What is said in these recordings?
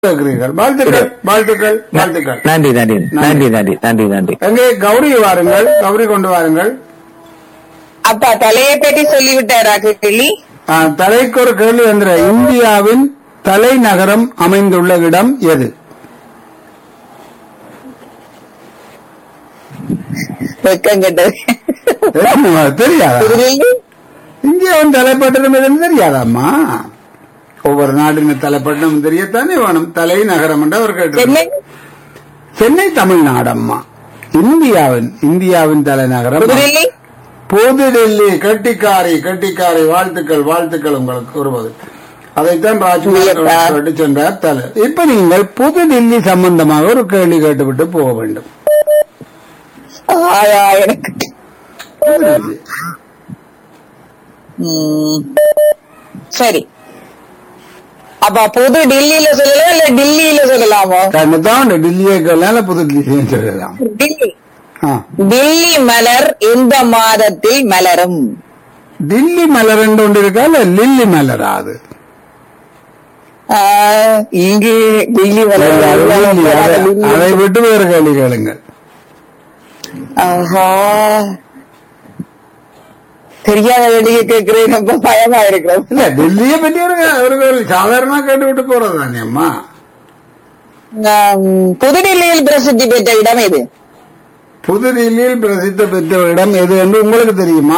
கேட்கிறீர்கள் வாழ்த்துக்கள் வாழ்த்துக்கள் வாழ்த்துக்கள் நன்றி நன்றி நன்றி நன்றி நன்றி நன்றி எங்கே கௌரி வாருங்கள் கௌரி கொண்டு வாருங்கள் அப்பா தலையை பற்றி சொல்லிவிட்டாரா கேள்வி ஆ, தலைக்கு ஒரு கேள்வி என்ற இந்தியாவின் தலைநகரம் அமைந்துள்ள இடம் எது வெக்கம் கெட்டது தெரியாதா புரியல? இந்தியாவின் தலைப்பட்டணம் எதுன்னு தெரியாதாம்மா ஒவ்வொரு நாட்டின் தலைப்பட்டணம் தெரியத்தானே வேணும் தலைநகரம் என்று அவர் கேட்டு சென்னை சென்னை தமிழ்நாடம்மா இந்தியாவின் இந்தியாவின் தலைநகரம் புதுடில்லி புதுடெல்லி கட்டிக்காரி கட்டிக்காரி வாழ்த்துக்கள் வாழ்த்துக்கள் உங்களுக்கு கூறுவது அதைத்தான் ராஜ்குமார் இல்லப்பா. கேட்டு சென்றார் தலை இப்ப நீங்கள் புதுடில்லி சம்பந்தமாக ஒரு கேள்வி கேட்டுவிட்டு போக வேண்டும் ஆயா எனக்கு புதுடில்லி. ம். சரி அப்ப புது டெல்லியில சொல்லலாம் இல்ல டெல்லியில சொல்லலாமோ கண்ணுதான் டில்லியை கேளால புதுடில்லி சொல்லலாம் டெல்லி ஆ. டெல்லி மலர் எந்த மாதத்தில் மலரும் டில்லி மலர் என்று ஒன்று இருக்கா இல்ல லில்லி மலரா அது ஆ, இங்கு டெல்லி மலர் லில்லி, அதை- அதை விட்டு வேறு கேள்வி கேளுங்கள் ஆஹா தெரியாத வெளியே கேட்கிறேன் ரொம்ப பயமா இருக்கிறது இல்ல டெல்லியை பற்றி ஒரு ஒரு கேள்வி சாதாரணமா கேட்டுவிட்டு போறது தானே அம்மா ஆம், புதுடெல்லியில் பிரசித்தி பெற்ற இடம் எது புதுடில்லியில் பிரசித்த பெற்ற இடம் எது என்று உங்களுக்கு தெரியுமா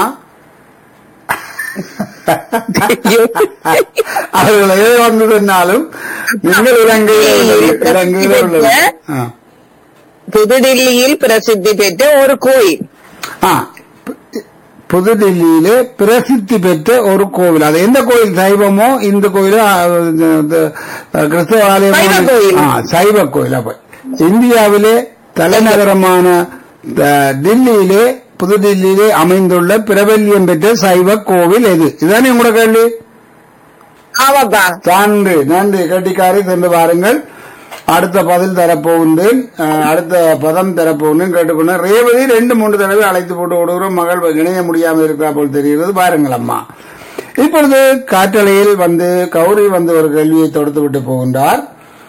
அவர்கள் எது வந்து சொன்னாலும் நீங்கள் இலங்கையில் உள்ளது- இலங்கையில் உள்ளது ஆ. புதுடெல்லியில் பிரசித்தி பெற்ற ஒரு கோயில் ஆ. பு- புதுடில்லியிலே பிரசித்தி பெற்ற ஒரு கோவில் அது எந்த கோயில் சைவமோ இந்து கோயிலோ ஆ, இது, இது, கிறிஸ்தவ ஆலயமோ சைவ கோயில். ஆ, சைவ கோயில் அப்ப இந்தியாவிலே தலைநகரமான த- டில்லியிலே புதுடில்லியிலே அமைந்துள்ள பிரபல்யம் பெற்ற சைவ கோவில் எது இதுதானே உங்களோட கேள்வி ஆமாப்பா நன்றி நன்றி கட்டிக்காரி சென்று பாருங்கள் அடுத்த பதில் தரப்போகின்றேன் அஹ், அடுத்த பதம் தரப்போகின்றேன் கேட்டுக்கொண்டு ரேவதி ரெண்டு மூன்று தடவை அழைத்து போட்டு விடுகிறோம் மகள் இணைய முடியாமல் இருக்கிறா போல் தெரிகிறது பாருங்கள் அம்மா இப்பொழுது காற்றலையில் வந்து கௌரி வந்து ஒரு கேள்வியை தொடுத்து விட்டு போகின்றார்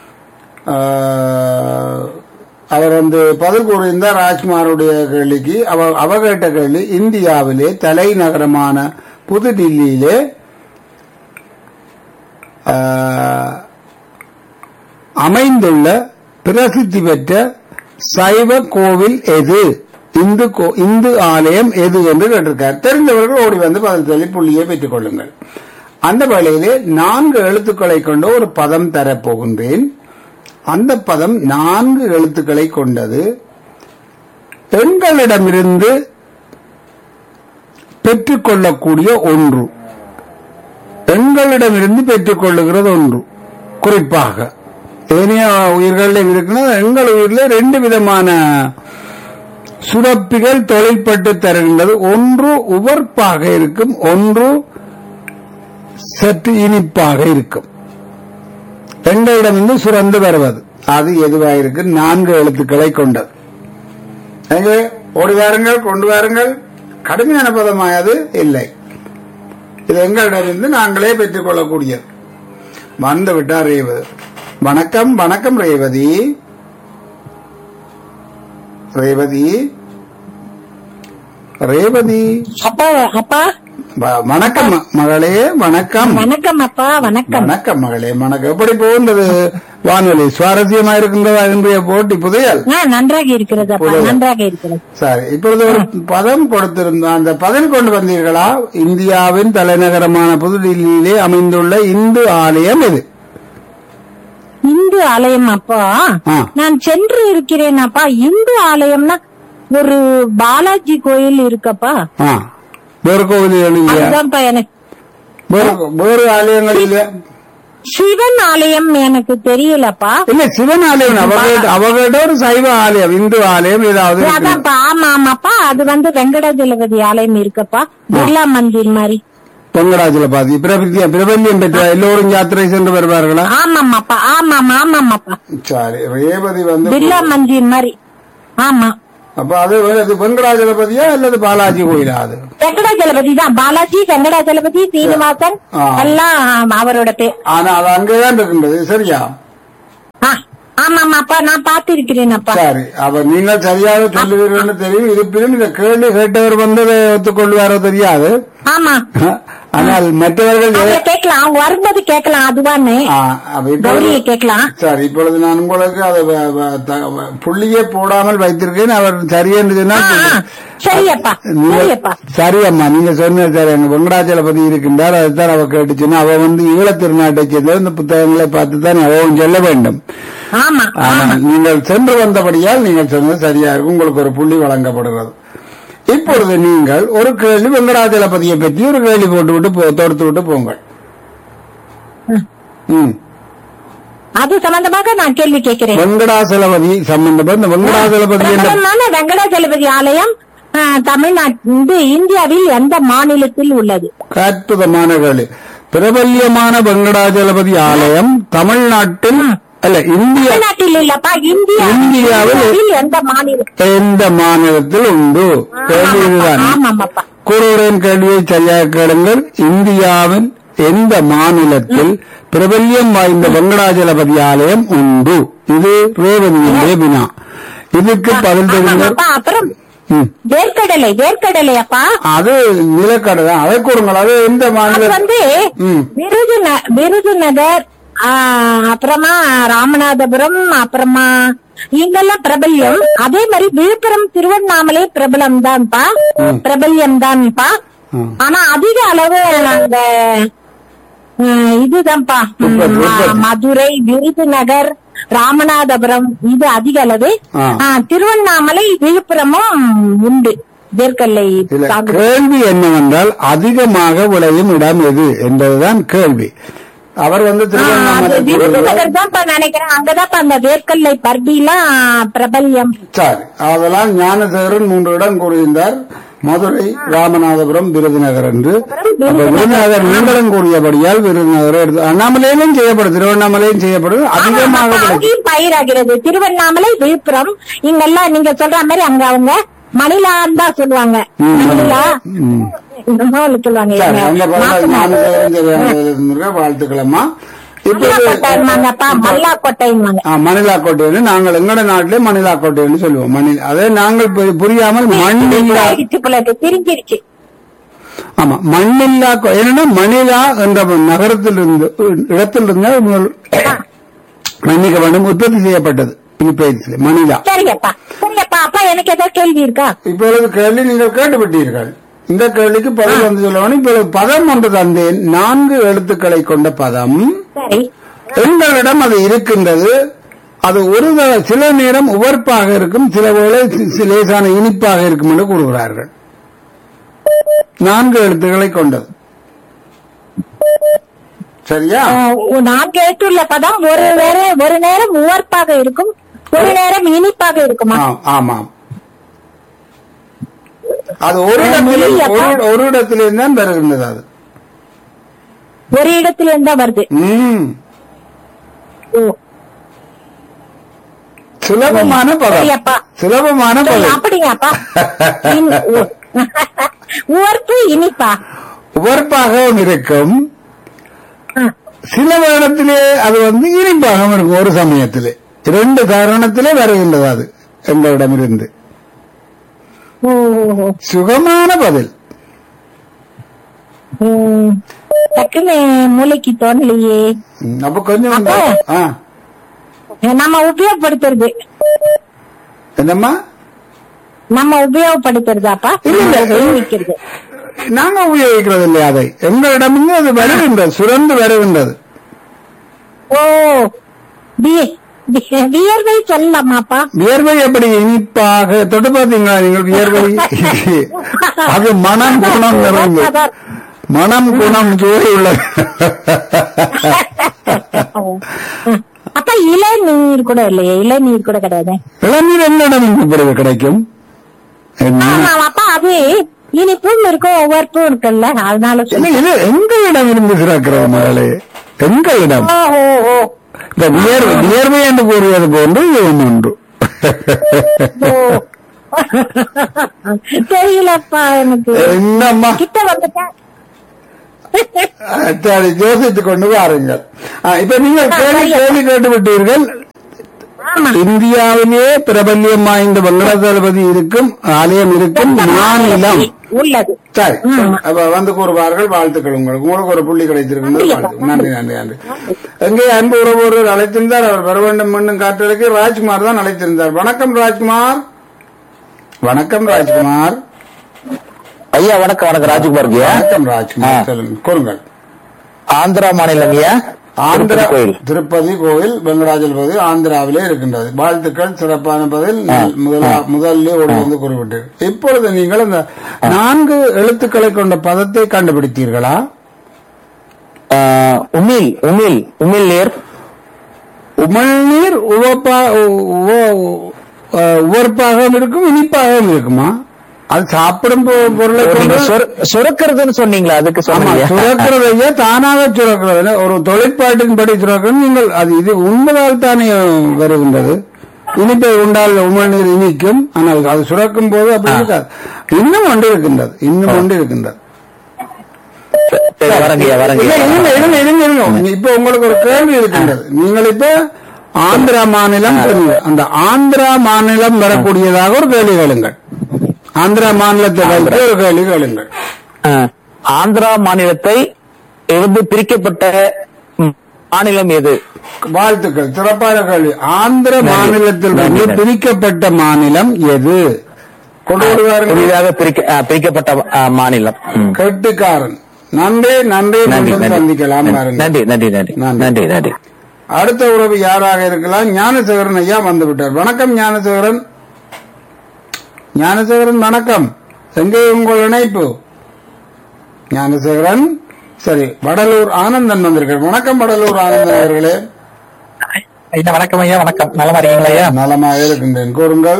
அஹ், அவர் வந்து பதில் கூறியிருந்தார் ராஜ்குமாருடைய கேள்விக்கு அவ அவ கேட்ட கேள்வி இந்தியாவிலே தலைநகரமான புதுடில்லியிலே ஆஹ், அமைந்துள்ள பிரசித்தி பெற்ற சைவ கோவில் எது இந்து கோ- இந்து ஆலயம் எது என்று கேட்டிருக்கார் தெரிந்தவர்கள் ஓடி வந்து பதில் சொல்லி புள்ளியை பெற்றுக் கொள்ளுங்கள் அந்த வேளையிலே நான்கு எழுத்துக்களை கொண்ட ஒரு பதம் தரப்போகின்றேன் அந்த பதம் நான்கு எழுத்துக்களை கொண்டது பெண்களிடமிருந்து பெற்றுக்கொள்ளக்கூடிய ஒன்று பெண்களிடமிருந்து பெற்றுக்கொள்ளுகிறது ஒன்று குறிப்பாக ஏனைய உயிர்களில் இருக்குன்னா எங்கள் உயிரில் ரெண்டு விதமான சுரப்பிகள் தொழில்பட்டு தருகின்றது ஒன்று உவர்ப்பாக இருக்கும் ஒன்று சற்று இனிப்பாக இருக்கும் பெண்களிடமிருந்து சுரந்து வருவது அது எதுவாக இருக்கு நான்கு எழுத்துக்களை கொண்டது எங்கே ஓடி வாருங்கள் கொண்டு வாருங்கள் கடுமையான பதமாயது இல்லை இது எங்களிடமிருந்து நாங்களே பெற்றுக் கொள்ளக்கூடியது வந்து விட்டார் ரேவதி வணக்கம் வணக்கம் ரேவதி ரேவதி ரேவதி அப்பா அப்பா வ- வணக்கம் ம- மகளே வணக்கம் வணக்கம் அப்பா வணக்கம் வணக்கம் மகளே வணக்கம் எப்படி போகின்றது வானொலி சுவாரஸ்யமா இருக்கின்றதா இன்றைய போட்டி புதையல் ஆ, நன்றாக இருக்கிறது அப்பா புரியல. நன்றாக இருக்கிறது சரி இப்பொழுது ஒரு பதம் கொடுத்திருந்தோம் அந்த பதம் கொண்டு வந்தீர்களா இந்தியாவின் தலைநகரமான புதுடில்லியிலே அமைந்துள்ள இந்து ஆலயம் இது இந்து ஆலயம் அப்பா ஆ. நான் சென்று இருக்கிறேன் அப்பா இந்து ஆலயம்னா ஒரு பாலாஜி கோயில் இருக்கப்பா ஆ வேறு கோவில் இல்லையா அதுதான்ப்பா எனக்கு வேறு வேறு ஆலயங்கள் இல்லையா சிவன் ஆலயம் எனக்கு தெரியலப்பா இல்ல சிவன் ஆலயம் அவர்கிட்ட அவர்கிட்ட ஒரு சைவ ஆலயம் இந்து ஆலயம் ஏதாவது இருக்கு. அதான்ப்பா ஆமா ஆமாப்பா அது வந்து வெங்கடாஜலபதி ஆலயம் இருக்கப்பா பிர்லா மந்திர் மாதிரி வெங்கடாஜலபாதி பிரபல்யம் பிரபல்யம் பெற்ற எல்லோரும் யாத்திரை சென்று வருவார்களா ஆமாமாப்பா ஆமாம் ஆமாமாப்பா சரி ரேவதி வந்து பிர்லா மந்திர் மாதிரி ஆமா அப்ப அது அது வெங்கடாஜலபதியா அல்லது பாலாஜி கோயிலா அது வெங்கடாஜலபதி தான் பாலாஜி வெங்கடாஜலபதி சீனிவாசன் ஆ. எல்லாம் அவரோட பேர் ஆனா அது அங்கேதான் இருக்கின்றது சரியா ஆமாப்பா நான் பார்த்திருக்கிறேனப்பா சரி அப்ப நீங்கள் சரியாக சொல்லுவீர்கள் தெரியும் இருப்பினும் இந்த கேள்வி கேட்டவர் வந்ததை ஒத்துக்கொள்வாரோ தெரியாது ஆமா ஆனால் மற்றவர்கள் அவங்க ஏ- கேட்கலாம் அவங்க வரும்போது கேட்கலாம் அதுவான்னு ஆ, அப்ப இப்பொழுது- கௌரியை கேட்கலாம் சரி இப்பொழுது நான் உங்களுக்கு அதை வ- வ- த- வ- புள்ளியே போடாமல் வைத்திருக்கேன் அவர் சரி என்று ஆ, சொன்னால் ஆ. சரியப்பா நீங்க- சரியப்பா சரி அம்மா நீங்க சொன்ன சரி அங்க வெங்கடாச்சலபதி இருக்கின்றார் அதுதான் அவ கேட்டுச்சுன்னா அவ வந்து ஈழத் திருநாட்டை சேர்ந்த இந்த புத்தகங்களை பார்த்து தான் அவவும் சொல்ல வேண்டும் ஆமா ஆனால் நீங்கள் சென்று வந்தபடியால் நீங்கள் சொன்னது சரியா இருக்கும் உங்களுக்கு ஒரு புள்ளி வழங்கப்படுகிறது இப்பொழுது நீங்கள் ஒரு கேள்வி வெங்கடாச்சலபதியை பற்றி ஒரு கேள்வி போட்டு விட்டு போ- தொடுத்து விட்டு போங்கள் ம் அது சம்பந்தமாக நான் கேள்வி கேட்கிறேன் வெங்கடாசலபதி சம்பந்தப்பட்ட இந்த வெங்கடாசலபதி என்ற பிரபலமான வெங்கடாஜலபதி ஆலயம் ஆ, தமிழ்நாட்டு இது இந்தியாவில் எந்த மாநிலத்தில் உள்ளது அற்புதமான கேள்வி பிரபல்யமான வெங்கடாஜலபதி ஆலயம் தமிழ்நாட்டில் அல்ல இந்திய தமிழ்நாட்டில் இல்லப்பா இந்தியா இந்தியாவில் இந்தியாவில் எந்த மாநிலம் எந்த மாநிலத்தில் உண்டு கேள்வி இதுதான் ஆமாமாப்பா கூறுகிறேன் கேள்வியை சரியாக கேளுங்கள் இந்தியாவின் எந்த மாநிலத்தில் பிரபல்யம் வாய்ந்த வெங்கடாஜலபதி ஆலயம் உண்டு இது ரேவதியுடைய வினா இதுக்கு பதில் தெரிந்த ஆமாப்பா அப்புறம் ம். வேர்க்கடலை வேர்க்கடலை அப்பா அது நிலக்கடை தான் அதை கூறுங்கள் அது எந்த அது மாநில வந்து ம். விருது விருதுநகர் ஆ, அப்புறமா ராமநாதபுரம் அப்புறமா இங்கெல்லாம் பிரபல்யம் அதே மாதிரி விழுப்புரம் திருவண்ணாமலை பிரபலம் தான்ப்பா பிரபல்யம் தான்ப்பா ம். ஆனா அதிக அளவு அந்த ஆ, இதுதான்ப்பா ம், உற்பத்தி, உற்பத்தி. மதுரை விருதுநகர் ராமநாதபுரம் இது அதிக அளவு ஆ. ஆ, திருவண்ணாமலை விழுப்புரமும் உண்டு வேர்க்கடலை இல்ல சாகுபடி கேள்வி என்னவென்றால் அதிகமாக விளையும் இடம் எது என்பதுதான் கேள்வி அவர் வந்து ஆ, அது திருவண்ணாமலை கூறுகிறார். விருதுநகர் தான் நினைக்கிறேன் அங்கதான் அந்த வேர்க்கடலை பர்பிலாம் பிரபல்யம் சரி அதெல்லாம் ஞானசேகரன் மூன்று இடம் கூறியிருந்தார் மதுரை ராமநாதபுரம் விருதுநகர் என்று அப்ப விருதுநகர் நீங்களும் கூறியபடியால் விருதுநகர் எடுத்து அண்ணாமலையிலும் செய்யப்படும் திருவண்ணாமலையும் செய்யப்படும் அதிகமாக கிடைக்கும் அங்கேயும் பயிராகிறது திருவண்ணாமலை விழுப்புரம் இங்கெல்லாம் நீங்க சொல்ற மாதிரி அங்க அவங்க மணிலான்னு தான் சொல்லுவாங்க ம். மணிலா ம். இந்த மாதிரி சொல்லுவாங்க சரி அந்த இவங்க. பரவாயில்ல நாட்டு ஞானசேகரன் செய்ய வாழ்த்துக்களம்மா இப்போது மல்லாக்கோட்டைன்னுவாங்கப்பா மல்லாக்கோட்டைன்னுவாங்க ஆ, மணிலா கோட்டைன்னு நாங்கள் எங்கட நாட்டிலே மணிலா கோட்டைன்னு சொல்லுவோம் மணி அதே நாங்கள் பு- புரியாமல் மண்ணில்லா ஆயிடுச்சு போல இருக்கு, பிரிஞ்சிருச்சு ஆமா மண்ணில்லா கோ- என்னன்னா மணிலா என்ற நகரத்திலிருந்து இடத்திலிருந்து முதல் மன்னிக்க வேண்டும் உற்பத்தி செய்யப்பட்டது பிலிப்பைன்ஸ்ல மணிலா சரியப்பா சரியப்பா அப்பா எனக்கு ஏதாவது கேள்வி இருக்கா இப்பொழுது கேள்வி நீங்கள் கேட்டுவிட்டீர்கள் இந்த கேள்விக்கு பதில் வந்து சொல்லணும் இப்பொழுது பதம் ஒன்று தந்தேன் நான்கு எழுத்துக்களை கொண்ட பதம் சரி எங்களிடம் அது இருக்கின்றது அது ஒரு த- சில நேரம் உவர்ப்பாக இருக்கும் சில வேளை சி- சி- லேசான இனிப்பாக இருக்கும் என்று கூறுகிறார்கள் நான்கு எழுத்துக்களை கொண்டது சரியா ஆஹ் நான்கு எழுத்துள்ள பதம் ஒரு வேற ஒரு நேரம் உவர்ப்பாக இருக்கும் ஒரு நேரம் இனிப்பாக இருக்குமா ஆம், ஆமாம் அது ஒரு இடத்திலே ஒரு- ஒரு இடத்திலே தான் வருகின்றது அது ஒரு இடத்துல இருந்தா வருது ம் ஓ, சுலபமான பதம் சரியப்பா. சுலபமான சரி, பதம் அப்படியாப்பா இன்- ஓ. உவர்ப்பு இனிப்பா உவர்ப்பாகவும் இருக்கும் ஆ. சில வேடத்திலே அது வந்து இனிப்பாகவும் இருக்கும் ஒரு சமயத்திலே இரண்டு காரணத்திலே வருகின்றது அது எங்களிடமிருந்து ஓ, ஓ, ஓ. சுகமான பதில் ம், டக்குன்னு மூளைக்கு தோணலையே ம், அப்ப கொஞ்சம் அப்போ? ஆ, நம்ம உபயோகப்படுத்துறது என்னம்மா நம்ம உபயோகப்படுத்துறதாப்பா இல்ல, இல்ல. உபயோகிக்கிறது நாங்க உபயோகிக்கிறது இல்லை அதை எங்களிடமிருந்து அது வருகின்றது சுரந்து வருகின்றது ஓ வி- வி- வியர்வை சொல்லலாமாப்பா வியர்வை எப்படி இனிப்பாக தொட்டு பார்த்தீங்களா நீங்கள் வியர்வை அது மனம் குணம் நிறைந்து மனம் குணம் சுவை உள்ளது அப்ப இளநீர் கூட இல்லையே இளநீர் கூட கிடையாது இளநீர் என்னிடம் இப்பொழுது கிடைக்கும் என்ன? ஆமா, அப்பா அது இனிப்பும் இருக்கும் ஒவ்வொருப்பும் இருக்குல்ல அதனால இல்ல, சொல்ல இது எங்களிடம் இருந்து சிறக்கிறது மகளே எங்களிடம் ஓ ஓ ஓ இந்த வியர்வை வியர்வை என்று கூறுவது போன்று இதுவும் ஒன்று ஓ. தெரியலப்பா எனக்கு என்னம்மா கிட்ட வந்துட்டேன் சரி யோசித்துக் கொண்டு வாருங்கள் ஆ, இப்ப நீங்கள் கேள்வி கேள்வி கேட்டு விட்டீர்கள் ஆ, ஆமா. இந்தியாவிலே பிரபல்யம் வாய்ந்த வெங்கடாசலபதி இருக்கும் ஆலயம் இருக்கும் மாநிலம் உள்ளது சரி அப்ப வந்து கூறுவார்கள் வாழ்த்துக்கள் உங்களுக்கு உங்களுக்கு ஒரு புள்ளி கிடைத்திருக்கிறது வாழ்த்து நன்றி நன்றி நன்றி எங்கே அன்பு உறவு அழைத்திருந்தார் அவர் வர வேண்டும் மீண்டும் காற்றலுக்கு ராஜ்குமார் தான் அழைத்திருந்தார் வணக்கம் ராஜ்குமார் வணக்கம் ராஜ்குமார் ஐயா வணக்கம் வணக்கம் ராஜ்குமார் ஐயா வணக்கம் ராஜ்குமார் சொல்லுங்க கூறுங்கள் ஆந்திரா மாநிலம் ஐயா ஆந்திரா கோயில் திருப்பதி கோயில் வெங்கடாஜலபதி ஆந்திராவிலே இருக்கின்றது வாழ்த்துக்கள் சிறப்பான பதில் முதலா முதல்ல ஓடி வந்து குறிப்பிட்டு இப்பொழுது நீங்கள் அந்த நான்கு எழுத்துக்களை கொண்ட பதத்தை கண்டுபிடித்தீர்களா உமிழ் உமிழ் உமிழ் நீர் உமிழ்நீர் உவப்பா உ- உவ- அஹ், உவர்ப்பாகவும் இருக்கும் இனிப்பாகவும் இருக்குமா அது சாப்பிடும் பொ- பொருளை நீங்க கொண்டு சொர- சொரக்கிறதுன்னு சொன்னீங்களா அதுக்கு ஆமா சொன்னீங்க சுரக்கிறதையே தானாக சுரக்கிறது ஒரு தொழிற்பாட்டின்படி சுரக்கிறது நீங்கள் அது இது உண்மையால் தானே வருகின்றது இனிப்பை உண்டால் உமிழ்நீர் இனிக்கும் ஆனால் அது சுரக்கும் போது அப்படி இருக்காது இன்னும் ஒன்று இருக்கின்றது இன்னும் ஒன்று இருக்கின்றது சரி வரங்க ஐயா வரங்க இல்ல, ஐயா. இருங்க, இருங்க, இருங்க, இருங்க. இப்ப உங்களுக்கு ஒரு கேள்வி இருக்கின்றது நீங்கள் இப்ப ஆந்திரா மாநிலம் சொன்னீங்க. அந்த ஆந்திரா மாநிலம் வரக்கூடியதாக ஒரு கேள்வி கேளுங்கள் ஆந்திரா மாநிலத்தை வைத்து ஒரு கேள்வி கேளுங்கள் ஆ, ஆந்திரா மாநிலத்தை இருந்து பிரிக்கப்பட்ட ம், மாநிலம் எது வாழ்த்துக்கள் சிறப்பான கேள்வி ஆந்திர மாநிலத்தில் வந்து நன்றி. பிரிக்கப்பட்ட மாநிலம் எது கொண்டு வருவார்கள் புதிதாக பிரிக்க ஆ, பிரிக்கப்பட்ட ஆ, மாநிலம் ம். கெட்டிக்காரன் நன்றி நன்றி நன்றி மீண்டும் நன்றி சந்திக்கலாம் பாருங்க நன்றி நன்றி நன்றி நன்றி. நன்றி நன்றி அடுத்த உறவு யாராக இருக்கலாம் ஞானசேகரன் ஐயா வந்து விட்டார் வணக்கம் ஞானசேகரன் ஞானசேகரன் வணக்கம் எங்கே உங்கள் இணைப்பு ஞானசேகரன் சரி வடலூர் ஆனந்தன் வந்திருக்கார் வணக்கம் வடலூர் ஆனந்தன் அவர்களே ஐயா வணக்கம் ஐயா வணக்கம் நலமா இருக்கீங்களா ஐயா நலமாக இருக்கின்றேன் கூறுங்கள்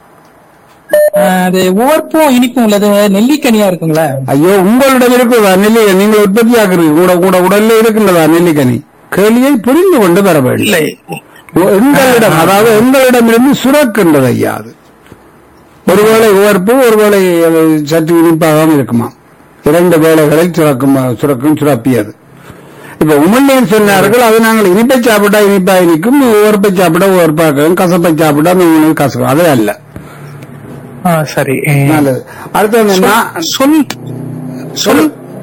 ஆஹ் அது உவர்ப்பும் இனிப்பும் உள்ளது நெல்லிக்கனியா இருக்குங்களா ஐயோ உங்களிடம் இருக்குதா நெல்லிக்கனி நீங்கள் உற்பத்தி ஆக்குறீங்க கூட கூட உடல்ல இருக்கின்றதா நெல்லிக்கனி கேள்வியை புரிந்து கொண்டு பெற வேண்டும் இல்லை எங்களிடம் அதாவது எங்களிடமிருந்து சுரக்கின்றது ஐயா அது ஒருவேளை உவர்ப்பு ஒருவேளை அது சற்று இனிப்பாகவும் இருக்குமா இரண்டு வேளைகளை சுரக்கும் சுரக்கும் சுரப்பியது இப்ப உமிழ்நீர் சொன்னார்கள் அது நாங்கள் இனிப்பை சாப்பிட்டா இனிப்பா இனிக்கும் உவர்ப்பை சாப்பிட்டா உவர்ப்பாக்கும் கசப்பை சாப்பிட்டா நீங்கள் கசக்கும் அதே அல்ல ஆ, சரி நல்லது அடுத்தது என்ன சொல் சொல்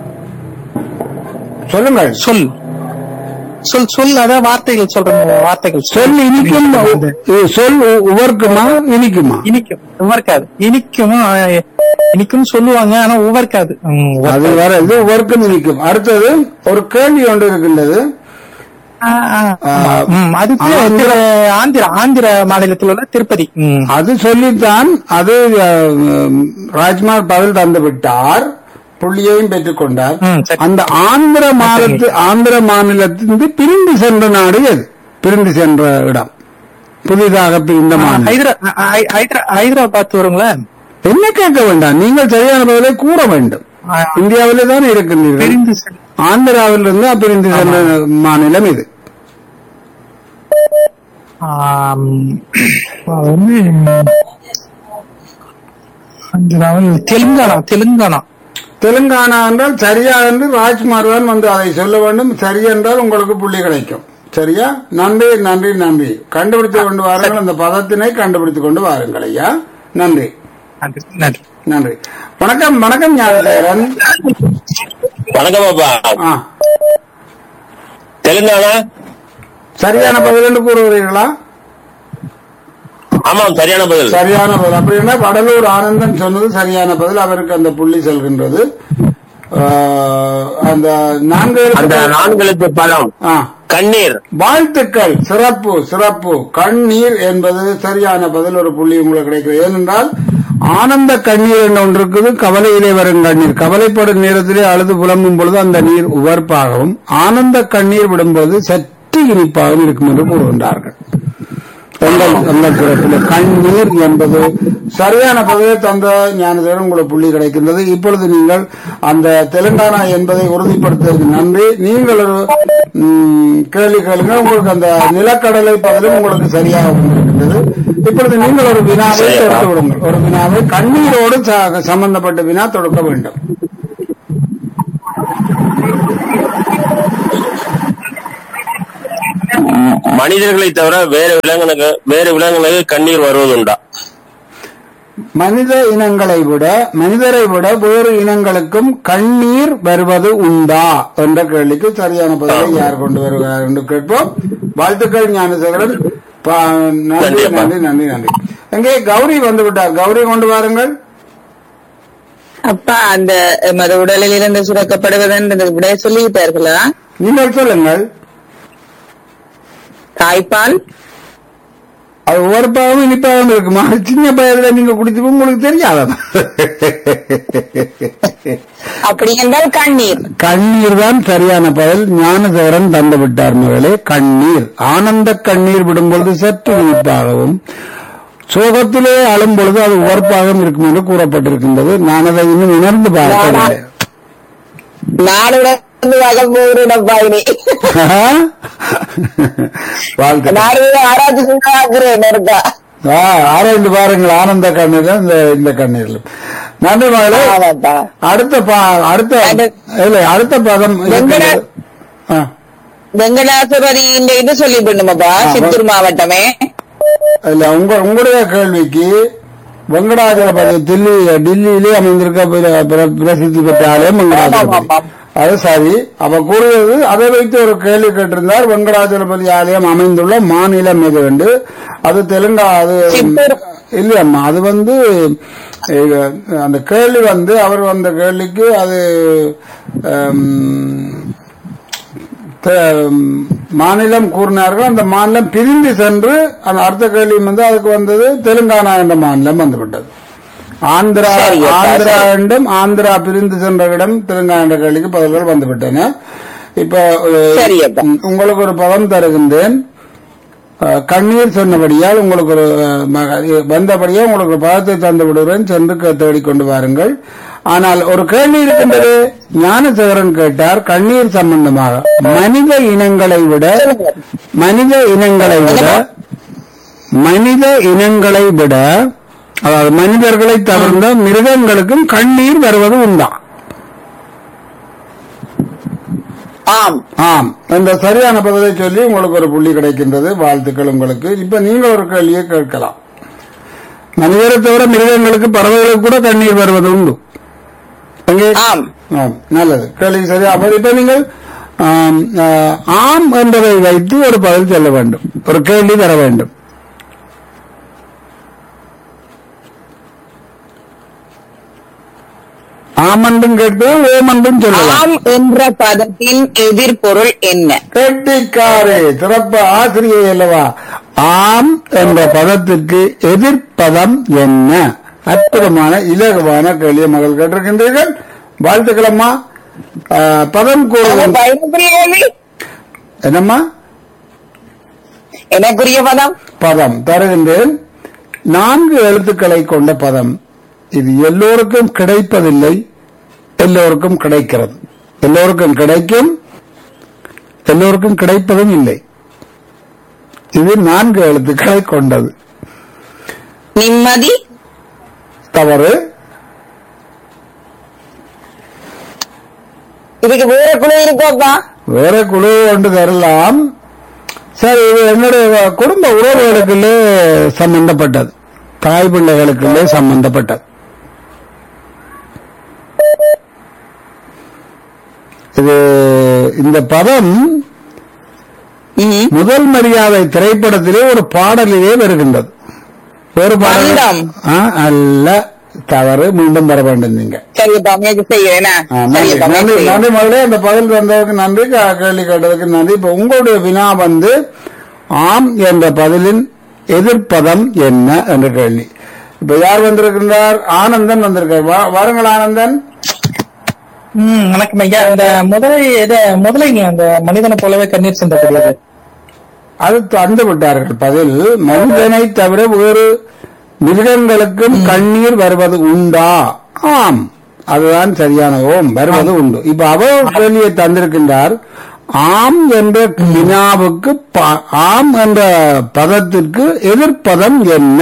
சொல்லுங்கள் சொல் சொல் சொல் அதான் வார்த்தைகள் சொல்றேன் வார்த்தைகள் சொல் இனிக்கும் இது சொல் உ- உவர்க்குமா இனிக்குமா இனிக்கும் உவர்க்காது இனிக்கும் ஆ, இனிக்கும் சொல்லுவாங்க ஆனா உவர்க்காது ம், உவர்க்காது. அது வர இது உவர்க்கும் இனிக்கும் அடுத்தது ஒரு கேள்வி ஒன்று இருக்கின்றது ஆ, ஆ, ஆமா. ஆ, ம், அதுக்கு ஆந்திர- திரு- ஆந்திரா ஆந்திர மாநிலத்தில் உள்ள திருப்பதி ம். அது சொல்லித்தான் அது அஹ், ராஜ்குமார் பதில் தந்து விட்டார் புள்ளியையும் பெற்றுக் கொண்டார் ம், சரி. அந்த ஆந்திர மாநிலத்து ஆந்திர மாநிலத்திலிருந்து பிரிந்து சென்ற நாடு எது பிரிந்து சென்ற இடம் புதிதாக பிரிந்த மாநிலம் ஹைதரா ஹை- ஹைதரா- ஹைதராபாத் வருங்களா என்ன கேட்க வேண்டாம் நீங்கள் சரியான பதிலை கூற வேண்டும் ஆ, இந்தியாவிலே தான் இருக்கின்றீர்கள் பிரிந்து சென்ற- ஆந்திராவிலிருந்து பிரிந்து சென்ற மாநிலம் இது ஆம், அது வந்து ஆந்திராவில் தெலுங்கானா தெலுங்கானா தெலுங்கானா என்றால் சரியா என்று ராஜ்குமார் தான் வந்து அதை சொல்ல வேண்டும் சரி என்றால் உங்களுக்கு புள்ளி கிடைக்கும் சரியா நன்றி நன்றி நன்றி கண்டுபிடித்து கொண்டு வாருங்கள் அந்த பதத்தினை கண்டுபிடித்துக் கொண்டு வாருங்கள் ஐயா நன்றி நன்றி நன்றி நன்றி வணக்கம் வணக்கம் ஞானதேவன் வணக்கம் அப்பா ஆ தெலுங்கானா சரியான பதில் என்று கூறுகிறீர்களா ஆமாம் சரியான பதில் சரியான பதில் அப்படின்னா வடலூர் ஆனந்தன் சொன்னது சரியான பதில் அவருக்கு அந்த புள்ளி செல்கின்றது ஆ, அந்த நான்கு அந்த நான்கெழுத்து பழம் ஆ கண்ணீர் வாழ்த்துக்கள் சிறப்பு சிறப்பு கண்ணீர் என்பது சரியான பதில் ஒரு புள்ளி உங்களுக்கு கிடைக்கிறது ஏனென்றால் ஆனந்த கண்ணீர் என்ற ஒன்று இருக்குது கவலையிலே வரும் கண்ணீர் கவலைப்படும் நேரத்திலே அழுது புலம்பும் பொழுது அந்த நீர் உவர்ப்பாகவும் ஆனந்த கண்ணீர் விடும்போது சற்று இனிப்பாகவும் இருக்கும் என்று கூறுகின்றார்கள் எங்கள் எங்கள் சிறப்பில் கண்ணீர் என்பது சரியான பதிலை தந்த ஞானதேவன் உங்களுக்கு புள்ளி கிடைக்கின்றது இப்பொழுது நீங்கள் அந்த தெலுங்கானா என்பதை உறுதிப்படுத்துவதற்கு நன்றி நீங்கள் ஒரு ம், கேள்வி கேளுங்க உங்களுக்கு அந்த நிலக்கடலை பதிலும் உங்களுக்கு சரியாக வந்திருக்கின்றது இப்பொழுது நீங்கள் ஒரு வினாவை தொடுத்து விடுங்கள் ஒரு வினாவை கண்ணீரோடு ச- சம்பந்தப்பட்ட வினா தொடுக்க வேண்டும் மனிதர்களை தவிர வேறு விலங்கினங்க வேறு விலங்கினங்களுக்கு கண்ணீர் வருவதுண்டா மனித இனங்களை விட மனிதரை விட வேறு இனங்களுக்கும் கண்ணீர் வருவது உண்டா என்ற கேள்விக்கு சரியான பதிலை யார் கொண்டு வருகிறார் என்று கேட்போம் வாழ்த்துக்கள் ஞானசேகரன் பா- நன்றி நன்றி, நன்றி நன்றி நன்றி எங்கே கௌரி வந்து விட்டார் கௌரி கொண்டு வாருங்கள் அப்பா அந்த மத உடலில் இருந்து சுரக்கப்படுவதென்று விடைய சொல்லிவிட்டார்களா நீங்கள் சொல்லுங்கள் தாய்ப்பால் அது ஒவ்வொரு பாவம் இனிப்பாகவும் இருக்குமா சின்ன பயிரில நீங்க குடிச்சு உங்களுக்கு தெரியாத அப்படி என்றால் கண்ணீர் கண்ணீர் தான் சரியான பதில் ஞானசேகரன் தந்து விட்டார் மகளே கண்ணீர் ஆனந்த கண்ணீர் விடும் பொழுது சற்று இனிப்பாகவும் சோகத்திலே அழும் பொழுது அது உவர்ப்பாகவும் இருக்கும் என்று கூறப்பட்டிருக்கின்றது நான் அதை இன்னும் உணர்ந்து பார்க்கவில்லை நாடுடன் வகப்போரிடப்பா இனி வாழ்க்கை நாடு ஆராய்ச்சி செய்தாக்குறேன் இருக்கா ஆ, ஆராய்ந்து பாருங்கள் ஆனந்த கண்ணீர் இந்த இந்த கண்ணீர் நன்றி மகளே ஆமாப்பா அடுத்த பா- அடுத்த இல்ல அடுத்த பதம் வெங்கட- ஆ, வெங்கடாசுபதி இந்த இது சொல்லி பண்ணுமாப்பா சித்தூர் மாவட்டமே இல்ல உங்க உங்களுடைய கேள்விக்கு வெங்கடாஜலபதி தில்லி டில்லியிலே அமைந்திருக்க பிர- பிர- பிரசித்தி பெற்ற ஆலயம் வெங்கடாஜலபதி ஆமாம். அது சரி அப்ப கூறியது அதை வைத்து ஒரு கேள்வி கேட்டிருந்தார் வெங்கடாஜலபதி ஆலயம் அமைந்துள்ள மாநிலம் எது என்று அது தெலுங்கா அது சித்தூர். இல்லையம்மா அது வந்து இது, அந்த கேள்வி வந்து அவர் வந்த கேள்விக்கு அது ஹம், த- மாநிலம் கூறினார்கள் அந்த மாநிலம் பிரிந்து சென்று அந்த அடுத்த கேள்வி வந்து அதுக்கு வந்தது தெலுங்கானா என்ற மாநிலம் வந்துவிட்டது ஆந்திரா சரி, அப்பா, ஆந்திரா சரி. என்றும் ஆந்திரா பிரிந்து சென்ற இடம் தெலுங்கானா என்ற கேள்விக்கு பதில்கள் வந்துவிட்டன இப்ப அஹ், சரி, அப்பா. உங்களுக்கு ஒரு பதம் தருகின்றேன் அஹ், கண்ணீர் சொன்னபடியால் உங்களுக்கு ஒரு அஹ், மக- வந்தபடியே உங்களுக்கு ஒரு பதத்தை தந்து விடுகிறேன் சென்று க- தேடிக்கொண்டு வாருங்கள் ஆனால் ஒரு கேள்வி இருக்கின்றது ஞானசேகரன் கேட்டார் கண்ணீர் சம்பந்தமாக மனித இனங்களை விட மனித இனங்களை விட மனித இனங்களை விட அதாவது மனிதர்களை தவிர்ந்த மிருகங்களுக்கும் கண்ணீர் வருவது உண்டா ஆம் ஆம் என்ற சரியான பதிலை சொல்லி உங்களுக்கு ஒரு புள்ளி கிடைக்கின்றது வாழ்த்துக்கள் உங்களுக்கு இப்ப நீங்கள் ஒரு கேள்வியை கேட்கலாம் மனிதரை தவிர மிருகங்களுக்கு பறவைகளுக்கு கூட கண்ணீர் வருவது உண்டு அங்கே ஆம் ஆம் நல்லது கேள்வி சரி அப்ப இப்ப நீங்கள் ஆம், ஆ, ஆம் என்பதை வைத்து ஒரு பதில் சொல்ல வேண்டும் ஒரு கேள்வி தர வேண்டும் ஆம் என்றும் கேட்பேன் ஓம் என்றும் சொல்லலாம் ஆம் என்ற பதத்தின் எதிர்பொருள் என்ன கெட்டிக்காரே சிறப்பு ஆசிரியை அல்லவா ஆம் என்ற பதத்திற்கு எதிர்ப்பதம் என்ன அற்புதமான இலகுவான கேள்விய மகள் கேட்டிருக்கின்றீர்கள் வாழ்த்துக்களம்மா ஆ, பதம் கூறுவது பயனுக்குரிய கேள்வி? என்னம்மா எனக்குரிய பதம் பதம் தருகின்றேன் நான்கு எழுத்துக்களை கொண்ட பதம் இது எல்லோருக்கும் கிடைப்பதில்லை எல்லோருக்கும் கிடைக்கிறது எல்லோருக்கும் கிடைக்கும் எல்லோருக்கும் கிடைப்பதும் இல்லை இது நான்கு எழுத்துக்களை கொண்டது நிம்மதி தவறு இதுக்கு வேற குழு இருக்கோப்பா வேற குழு ஒன்று தரலாம் சரி இது என்னுடைய குடும்ப உறவுகளுக்குள்ளே சம்பந்தப்பட்டது தாய் பிள்ளைகளுக்குள்ளே சம்பந்தப்பட்டது இது இந்த பதம் ம். முதல் மரியாதை திரைப்படத்திலே ஒரு பாடலிலே வருகின்றது ஒரு பாடல் பந்தம். ஆ, அல்ல தவறு மீண்டும் வர வேண்டும் நீங்க சரியப்பா முயற்சி செய்யறேன் ஆ, நன்றி சரியப்பா நன்றி முயற்சி நன்றி மகளே அந்த பதில் தந்ததுக்கு நன்றி கா- கேள்வி கேட்டதுக்கு நன்றி இப்ப உங்களுடைய வினா வந்து ஆம் என்ற பதிலின் எதிர்ப்பதம் என்ன என்ற கேள்வி இப்ப யார் வந்திருக்கின்றார் ஆனந்தன் வந்திருக்கார் வா- வாருங்கள் ஆனந்தன் ம் வணக்கம் ஐயா இந்த முதலை எதை முதலைங்க அந்த மனிதனை போலவே கண்ணீர் சிந்தக்கூடியது அது தந்து விட்டார்கள் பதில் மனிதனை தவிர வேறு மிருகங்களுக்கும் கண்ணீர் வருவது உண்டா ஆம் அதுதான் சரியான ஓம் வருவது உண்டு இப்ப அவர் கேள்வியை தந்திருக்கின்றார் ஆம் என்ற வினாவுக்கு ப- ஆம் என்ற பதத்திற்கு எதிர்ப்பதம் என்ன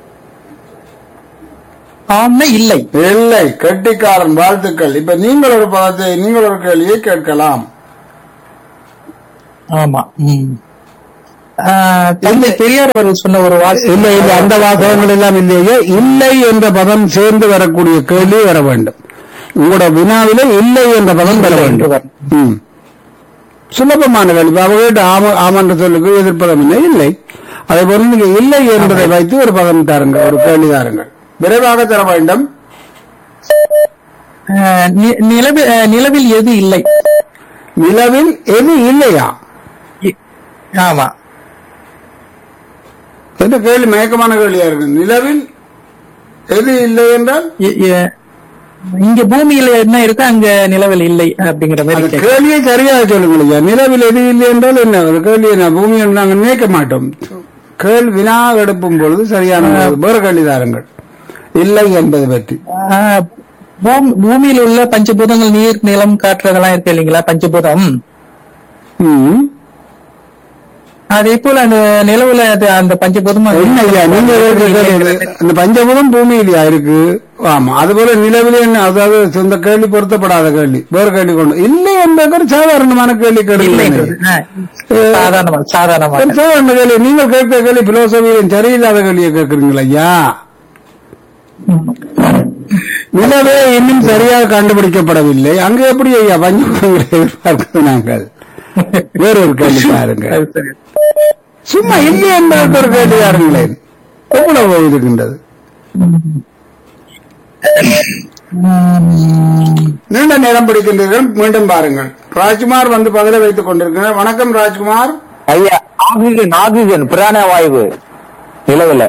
ஆம்னா இல்லை இல்லை கெட்டிக்காரன் வாழ்த்துக்கள் இப்ப நீங்கள் ஒரு பதத்தை நீங்கள் ஒரு கேள்வியை கேட்கலாம் ஆமா ம் ஆஹ், தந்தை பெரியார் அவர்கள் சொன்ன ஒரு வாக்கு இல்லை இல்லை அந்த வாசகங்கள் எல்லாம் இல்லையே இல்லை என்ற பதம் சேர்ந்து வரக்கூடிய கேள்வி வர வேண்டும் உங்களோட வினாவிலே இல்லை என்ற பதம் வர வேண்டும் ம். சுலபமான கேள்வி அவர்கிட்ட ஆம ஆமன்ற சொல்லுக்கு எதிர்ப்பதம் இல்லை இல்லை அதே போல நீங்க இல்லை என்பதை வைத்து ஒரு பதம் தாருங்கள் ஒரு கேள்வி தாருங்கள் விரைவாக தர வேண்டும் ஆஹ், நி- நிலவில் ஆஹ், நிலவில் எது இல்லை நிலவில் எது இல்லையா இ- ஆமா எந்த கேள்வி மயக்கமான கேள்வியா இருக்கு நிலவில் எது இல்லை என்றால் இ- இ- இங்க பூமியில என்ன இருக்கு அங்க நிலவில் இல்லை அப்படிங்கிற மாதிரி அந்த கேக்குறேன். கேள்வியை சரியாக சொல்லுங்கள் ஐயா நிலவில் எது இல்லை என்றால் என்ன அந்த கேள்வியை நான் பூமியை நாங்கள் நினைக்க மாட்டோம் கேள்வி வினா எடுப்பும் பொழுது சரியான வேறு கேள்வி தாருங்கள் இல்லை என்பது பற்றி ஆஹ், பூமி- பூமியில் உள்ள பஞ்சபூதங்கள் நீர் நிலம் காற்று அதெல்லாம் இருக்கு இல்லைங்களா பஞ்சபூதம் ம். அதே போல அந்த நிலவுல அது அந்த பஞ்சபூதம் அது- என்ன ஐயா நீங்க கேட்கிற கேள்வி, அந்த பஞ்சபூதம் பூமியிலயா இருக்கு ஆமா அதுபோல நிலவிலே என்ன அதாவது சொந்த கேள்வி பொருத்தப்படாத கேள்வி வேறு கேள்வி கொண்டு இல்லை என்பது ஒரு சாதாரணமான கேள்வி இல்லைன்றது. கேள்வி ஆஹ், சாதாரணமா சாதாரணமா ஒரு சாதாரண கேள்வி நீங்கள் கேட்கிற கேள்வி பிலோசபியின் சரியில்லாத கேள்வியை கேட்கிறீங்களா ஐயா நிலவே இன்னும் சரியாக கண்டுபிடிக்கப்படவில்லை அங்க எப்படி ஐயா பஞ்சபூதங்களை எதிர்பார்க்கிறது நாங்கள் வேறொரு கேள்வி பாருங்க அது சரி. சும்மா இல்லை என்பதற்கு ஒரு கேள்வி யாருங்களேன் எவ்வளவு இருக்கின்றது நீண்ட நேரம் பிடிக்கின்றீர்கள் மீண்டும் பாருங்கள் ராஜ்குமார் வந்து பதில வைத்துக் கொண்டிருக்கிறார் வணக்கம் ராஜ்குமார் ஐயா ஆக்சிஜன் ஆக்சிஜன் பிராண வாயு நிலவுல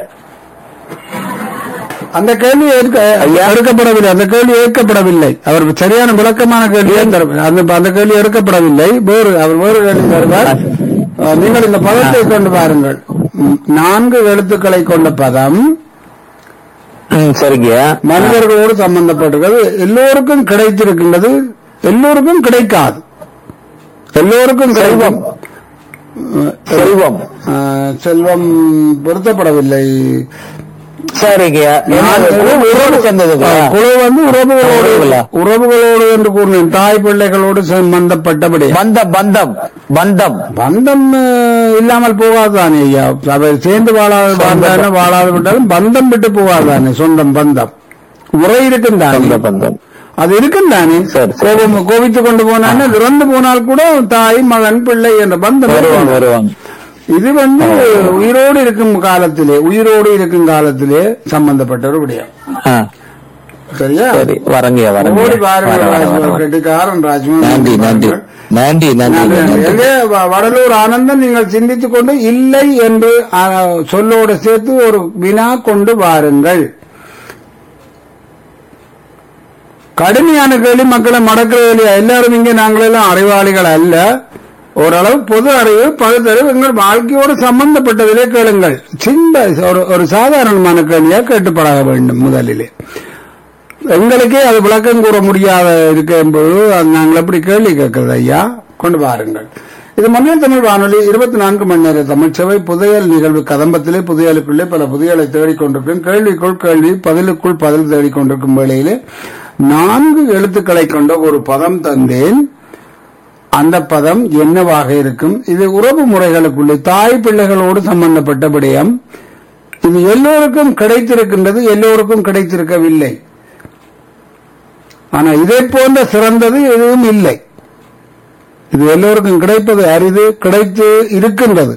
அந்த கேள்வி ஏற்க- எடுக்கப்படவில்லை அந்த கேள்வி ஏற்கப்படவில்லை அவர் சரியான விளக்கமான கேள்வியை தர அந்த அந்த கேள்வி எடுக்கப்படவில்லை வேறு அவர் வேறு கேள்வி தருவார் அஹ், நீங்கள் இந்த பதத்தை கொண்டு பாருங்கள் ம், நான்கு எழுத்துக்களை கொண்ட பதம் ம், சரிங்க மனிதர்களோடு சம்பந்தப்பட்டிருக்கிறது எல்லோருக்கும் கிடைத்திருக்கின்றது எல்லோருக்கும் கிடைக்காது எல்லோருக்கும் செல்வம் செல்வம் அஹ், செல்வம் பொருத்தப்படவில்லை சரிங்க என்ன உறவு- உறவு சேர்ந்ததுங்களா குழு வந்து உறவுகளோடு உறவுகளா? உறவுகளோடு என்று கூறினேன் தாய் பிள்ளைகளோடு சம்பந்தப்பட்டபடி பந்தம் பந்தம் பந்தம் பந்தம் அஹ், இல்லாமல் போகாதுதானே ஐயா அவர் சேர்ந்து வாழாது வாழ்ந்தாலும் வாழாது விட்டாலும் பந்தம் விட்டு போகாதானே சொந்தம் பந்தம் உரை இருக்கும் தானே பந்த பந்தம் அது இருக்கும் தானே சரி, சரி. கோபம் கோபித்துக் கொண்டு போனான்னு இறந்து போனால் கூட தாய் மகன் பிள்ளை என்ற பந்தம் வருவாங்க இருக்கும். வருவாங்க இது வந்து உயிரோடு இருக்கும் காலத்திலே உயிரோடு இருக்கும் காலத்திலே சம்பந்தப்பட்ட ஒரு விடயம் ஆ, சரியா சரி வரங்க வரங்க ஓடி பாருங்க வர, வர, வர, ராஜ்குமார் வர. கெட்டிக்காரன் ராஜ்குமார் நன்றி நன்றி நன்றி நன்றி நன்றி, நன்றி. நன்றி எங்கே வ- வடலூர் ஆனந்தம் நீங்கள் சிந்தித்துக் கொண்டு இல்லை என்று ஆ, சொல்லோடு சேர்த்து ஒரு வினா கொண்டு வாருங்கள் கடுமையான கேள்வி மக்களை மடக்கிற வேலையா எல்லாரும் இங்கே நாங்களெல்லாம் அறிவாளிகள் அல்ல ஓரளவு பொது அறிவு பகுத்தறிவு எங்கள் வாழ்க்கையோடு சம்பந்தப்பட்டதிலே கேளுங்கள் சின்ன ஒரு ஒரு சாதாரணமான கேள்வியா கேட்டு பழக வேண்டும் முதலிலே எங்களுக்கே அது விளக்கம் கூற முடியாத இருக்கும்போது அது நாங்கள் எப்படி கேள்வி கேட்கிறது ஐயா கொண்டு வாருங்கள் இது மன்னர் தமிழ் வானொலி இருபத்தி நான்கு மணி நேர தமிழ்ச்சபை புதையல் நிகழ்வு கதம்பத்திலே புதையலுக்குள்ளே பல புதையலை தேடிக்கொண்டிருக்கிறேன் கேள்விக்குள் கேள்வி பதிலுக்குள் பதில் தேடிக்கொண்டிருக்கும் வேளையிலே நான்கு எழுத்துக்களை கொண்ட ஒரு பதம் தந்தேன் அந்த பதம் என்னவாக இருக்கும் இது உறவு முறைகளுக்குள்ளே தாய் பிள்ளைகளோடு சம்பந்தப்பட்ட விடயம் இது எல்லோருக்கும் கிடைத்திருக்கின்றது எல்லோருக்கும் கிடைத்திருக்கவில்லை ஆனா இதை போன்ற சிறந்தது எதுவும் இல்லை இது எல்லோருக்கும் கிடைப்பது அரிது கிடைத்து இருக்கின்றது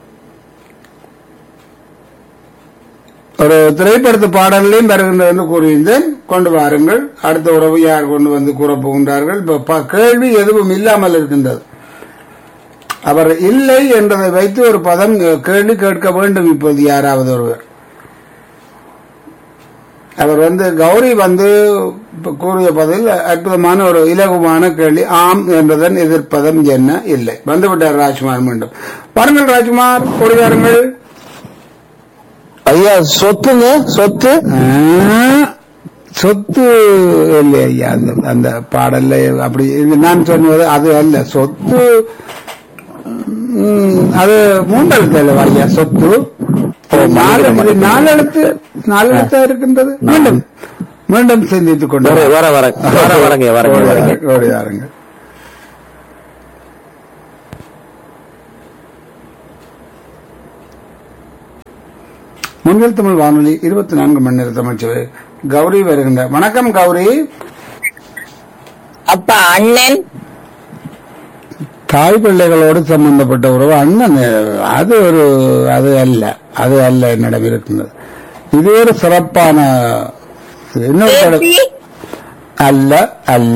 ஒரு திரைப்படத்து பாடலையும் வருகின்றது என்று கூறியிருந்தேன் கொண்டு வாருங்கள் அடுத்த உறவு யார் கொண்டு வந்து கூறப் போகின்றார்கள் இப்ப ப- கேள்வி எதுவும் இல்லாமல் இருக்கின்றது அவர் இல்லை என்றதை வைத்து ஒரு பதம் அஹ், கேள்வி கேட்க வேண்டும் இப்போது யாராவது ஒருவர் அவர் வந்து கௌரி வந்து இப்ப கூறிய பதில் அற்புதமான ஒரு இலகுவான கேள்வி ஆம் என்பதன் எதிர்ப்பதம் என்ன இல்லை வந்துவிட்டார் ராஜ்குமார் மீண்டும் பாருங்கள் ராஜ்குமார் ஓடி வாருங்கள் ஐயா சொத்துங்க சொத்து ஆ, சொத்து இல்லை ஐயா அந்த அந்த பாடல்ல அப்படி இது நான் சொன்னது அது அல்ல சொத்து ம், அது மூன்றெழுத்து அல்லவா ஐயா சொத்து நாலு இது நாலு எழுத்து நாலு எழுத்தா இருக்கின்றது மீண்டும் மீண்டும் சிந்தித்துக் கொண்டு வர வர வர வர வரங்க வரங்க வரங்க ஓடி வாருங்கள் முன்னில் தமிழ் வானொலி இருபத்தி நான்கு மணி நேர தமிழ்ச்சவை கௌரி வருகின்ற வணக்கம் கௌரி அப்பா அண்ணன் தாய் பிள்ளைகளோடு சம்பந்தப்பட்ட உறவு அண்ணன் அது ஒரு அது அல்ல அது அல்ல என்னிடம் இருக்கின்றது இது ஒரு சிறப்பான இன்னொரு தடவை- பேத்தி அல்ல அல்ல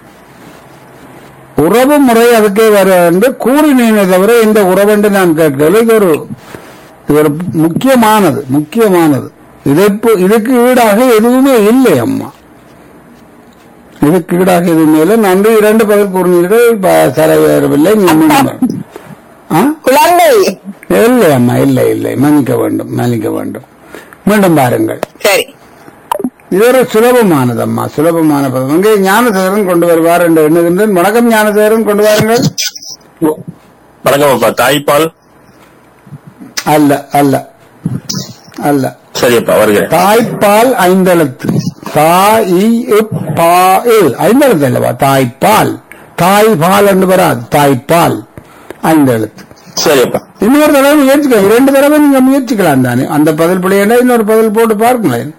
உறவு முறை அதுக்கே வர என்று கூறினேனே தவிர இந்த உறவென்று நான் கேட்கவில்லை இது ஒரு இது ஒரு முக்கியமானது முக்கியமானது இதற்கு இதுக்கு ஈடாக எதுவுமே இல்லை அம்மா இதுக்கு ஈடாக எதுவுமே இல்லை நன்றி இரண்டு பதில் கூறினீர்கள் ப- சரிவரவில்லை நீ மீண்டும் ஆ? குழந்தை இல்லை அம்மா இல்லை இல்லை மன்னிக்க வேண்டும் மன்னிக்க வேண்டும் மீண்டும் பாருங்கள் சரி இது ஒரு சுலபமானது அம்மா சுலபமான பதம் அங்கே ஞானசேகரன் கொண்டு வருவார் என்று எண்ணுகின்றேன் வணக்கம் ஞானசேகரன் கொண்டு வாருங்கள் வணக்கம் அப்பா தாய்ப்பால் அல்ல அல்ல அல்ல சரியப்பா வருகிறேன் தாய்ப்பால் ஐந்தெழுத்து தாய் பா இல் ஐந்தெழுத்து அல்லவா தாய்ப்பால் தாய்பால் என்று வராது தாய்ப்பால் ஐந்தெழுத்து சரியப்பா இன்னொரு தடவை முயற்சிக்கலாம் இரண்டு தடவை நீங்க முயற்சிக்கலாம் தானே அந்த பதில் பிள்ளையா இன்னொரு பதில் போட்டு பாருங்களேன்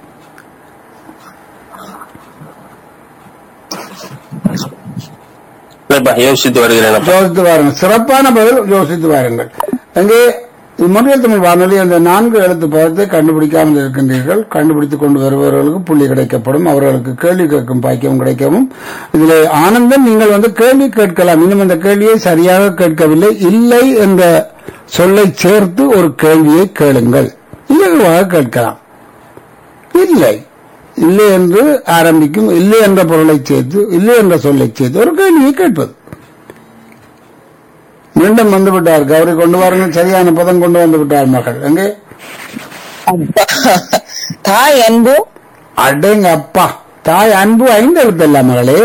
இல்லப்பா யோசித்து வருகிறேன் அப்பா. யோசித்து வாருங்கள் சிறப்பான பதில் யோசித்து வாருங்கள் அங்கே முன்னில் தமிழ் வானொலி அந்த நான்கு எழுத்து பதத்தை கண்டுபிடிக்காமல் இருக்கின்றீர்கள் கண்டுபிடித்துக் கொண்டு வருபவர்களுக்கு புள்ளி கிடைக்கப்படும் அவர்களுக்கு கேள்வி கேட்கும் பாக்கியம் கிடைக்கவும் இதில் ஆனந்தம் நீங்கள் வந்து கேள்வி கேட்கலாம் இன்னும் அந்த கேள்வியை சரியாக கேட்கவில்லை இல்லை என்ற சொல்லை சேர்த்து ஒரு கேள்வியை கேளுங்கள் இலகுவாக கேட்கலாம் இல்லை இல்லை என்று ஆரம்பிக்கும் இல்லை என்ற பொருளை சேர்த்து இல்லை என்ற சொல்லை சேர்த்து ஒரு கேள்வியை கேட்பது மீண்டும் வந்து விட்டார் கௌரி கொண்டு வாருங்கள் சரியான பதம் கொண்டு வந்து விட்டார் மகள் எங்கே அப்பா தாய் அன்பு அடேங்க அப்பா தாய் அன்பு ஐந்து எழுத்தல்ல மகளே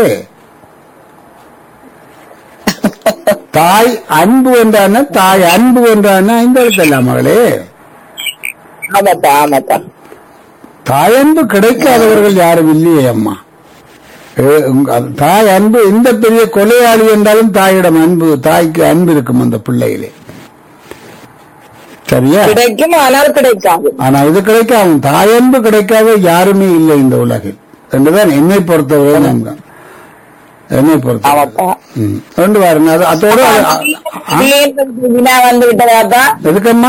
தாய் அன்பு என்றான தாய் அன்பு என்றான ஐந்து எழுத்தல்ல மகளே ஆமாப்பா ஆமாப்பா தாயன்பு கிடைக்காதவர்கள் யாரும் இல்லையே அம்மா ஏ, உங்க- அது தாய் அன்பு எந்த பெரிய கொலையாளி என்றாலும் தாயிடம் அன்பு தாய்க்கு அன்பு இருக்கும் அந்த பிள்ளையிலே சரியா கிடைக்கும் ஆனால் கிடைக்காது ஆனா இது கிடைக்காது தாயன்பு கிடைக்காத யாருமே இல்லை இந்த உலகில் என்றுதான் என்னை பொறுத்தவரை நான் தான். என்னை பொறுத்தவரை ஆமாப்பா ம். கொண்டு வாருங்க அது அதோட அது- அ- அ- இல்லை என்ற வினா வந்து விட்டதாப்பா எதுக்கம்மா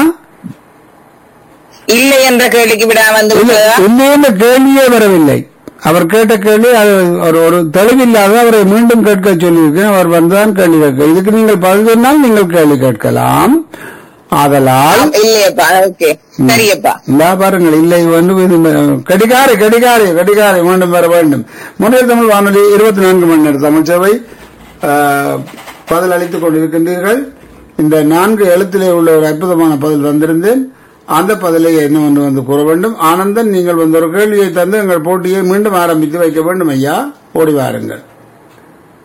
இல்லை என்ற கேள்விக்கு விடா வந்து இல்ல விட்டதா இல்லை என்ற கேள்வியே வரவில்லை அவர் கேட்ட கேள்வி அது ஒரு ஒரு தெளிவில்லாத அவரை மீண்டும் கேட்க சொல்லியிருக்கேன் அவர் வந்துதான் கேள்வி கேட்க இதுக்கு நீங்கள் பதில் சொன்னால் நீங்கள் கேள்வி கேட்கலாம் ஆதலால் இல்லையப்பா ஓகே சரியப்பா இந்தா பாருங்கள் இல்லை வந்து இது கடிகாரி கடிகாரி கடிகாரி மீண்டும் வர வேண்டும் முன்னில் தமிழ் வானொலி இருபத்தி நான்கு மணி நேரம் தமிழ் சேவை ஆஹ், பதில் அளித்துக் கொண்டிருக்கின்றீர்கள் இந்த நான்கு எழுத்திலே உள்ள ஒரு அற்புதமான பதில் வந்திருந்தேன் அந்த பதிலை என்ன ஒன்று வந்து கூற வேண்டும் ஆனந்தன் நீங்கள் வந்து ஒரு கேள்வியை தந்து எங்கள் போட்டியை மீண்டும் ஆரம்பித்து வைக்க வேண்டும் ஐயா ஓடி வாருங்கள்